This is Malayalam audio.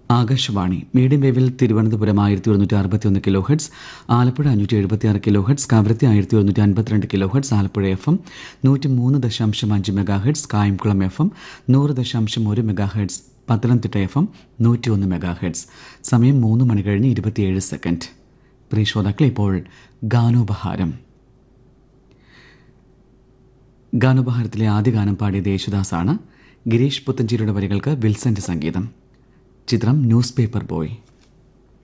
ആകാശവാണി മീഡിയം വേവിൽ തിരുവനന്തപുരം ആയിരത്തി ഒരുന്നൂറ്റി അറുപത്തി ഒന്ന് കിലോ ഹെഡ്സ് ആലപ്പുഴ അഞ്ഞൂറ്റി എഴുപത്തി ആറ് കിലോ ഹെഡ്സ് കവരത്തി ആയിരത്തി ഒരുന്നൂറ്റി അൻപത്തിരണ്ട് kilohertz Alappuzha F M നൂറ്റി മൂന്ന് ദശാംശം അഞ്ച് megahertz Kayamkulam F M നൂറ് ദശാംശം ഒരു megahertz Pathanamthitta F M നൂറ്റി ഒന്ന് മെഗാ ഹെഡ്സ് സമയം മൂന്ന് മണി കഴിഞ്ഞ് ഇരുപത്തിയേഴ് സെക്കൻഡ് പ്രിയ ശ്രോതാക്കൾ ഇപ്പോൾ ഗാനോപഹാരം ഗാനോപഹാരത്തിലെ ആദ്യ ഗാനം പാടിയത് യേശുദാസാണ് ഗിരീഷ് പുത്തഞ്ചേരിയുടെ വരികൾക്ക് വിൽസന്റെ സംഗീതം ചിത്രം ന്യൂസ് പേപ്പർ ബോയ്